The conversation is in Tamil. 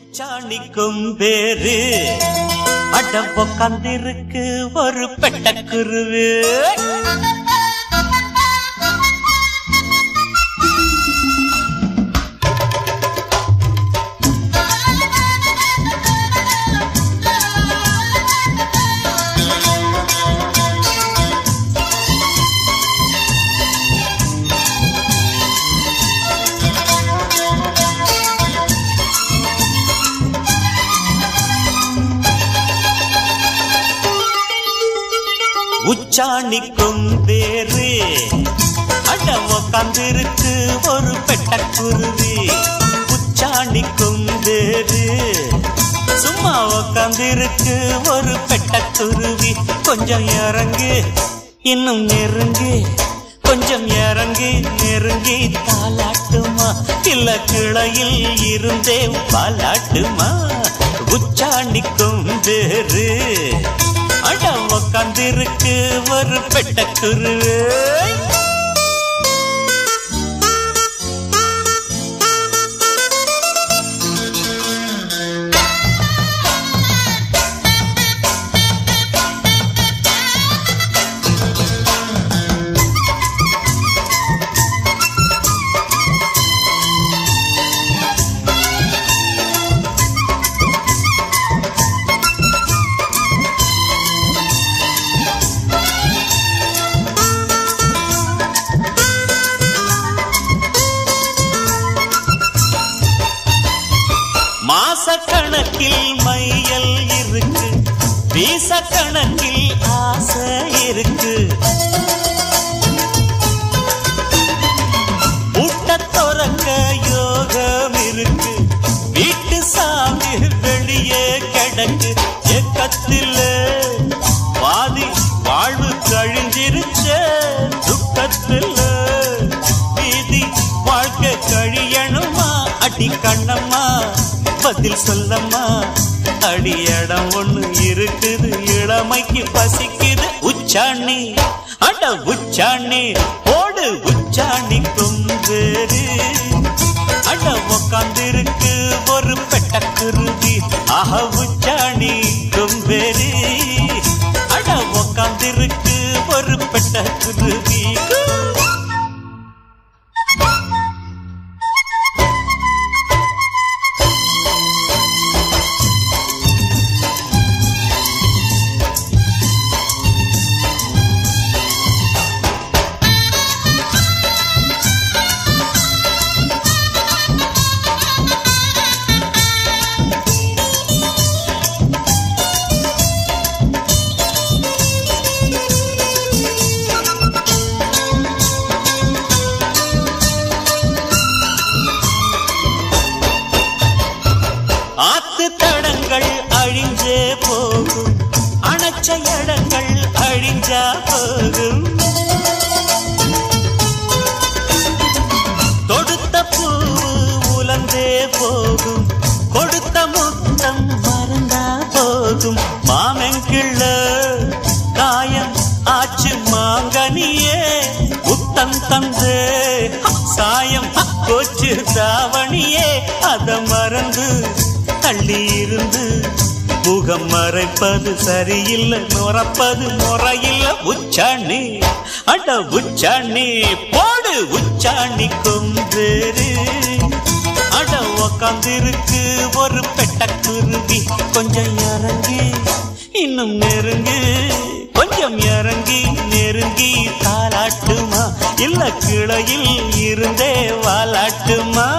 உச்சாணிக்கும் பேரு அட உக்காந்திருக்கு ஒரு பெட்டக்குருவு உச்சாணிக்கும் பேரு அட உக்காந்திருக்கு ஒரு பெட்டக்குருவி உச்சாணிக்கும் பேரு சும்மா உக்காந்திருக்கு ஒரு பெட்டக்குருவி கொஞ்சம் இறங்கு இன்னும் நெருங்கு கொஞ்சம் இறங்கி நெருங்கி தாலாட்டுமா இல்ல கிளையில் இருந்தே பாலாட்டுமா உச்சாணிக்கும் பேரு அட உக்காந்திருக்கு ஒரு பெட்டக்குருவே மாசக்கணக்கில் மையல் இருக்கு வீசக்கணக்கில் ஆசை இருக்கு முட்ட துறக்க யோகம் இருக்கு வீட்டு சாமி வெளியே கிடக்கு எக்கத்தில் பாதி வாழ்வு கழிஞ்சிருச்ச துக்கத்தில் வீதி வாழ்க்கை கழியணுமா அடி கண்ணம்மா பதில் சொல்லம்மா அடி இடம் ஒண்ணு இருக்குது இளமைக்கு பசிக்குது உச்சாணி அட உச்சாணி போடு உச்சாணி கொம்பேரு அட உக்காந்திருக்கு ஒரு பெட்டக்குருவி ஆஹ உச்சாணி கொம்பேரு அட உக்காந்திருக்கு ஒரு பெட்டக்குருவி ஆத்து தடங்கள் அழிஞ்சே போகும் அணைச்ச இடங்கள் அழிஞ்சா போகும் தொடுத்த பூ உலர்ந்தே போகும் கொடுத்த முத்தம் மறந்தா போகும் மாமெங்கிள்ள காயம் ஆச்சு மாங்கனியே முத்தம் தந்தே சாயம் கோச்சு தாவணியே அத மறந்து தள்ளி இருந்து முகம் மறைப்பது சரியில்லை நுறப்பது முறையில்லை உச்சாணி அட உச்சாணி போடு உச்சாணி கொம்பேரு அட உக்காந்திருக்கு ஒரு பெட்டக்குருவி கொஞ்சம் இறங்கி இன்னும் நெருங்கு கொஞ்சம் இறங்கி நெருங்கி தாலாட்டுமா இல்ல கிளையில் இருந்தே வாலாட்டுமா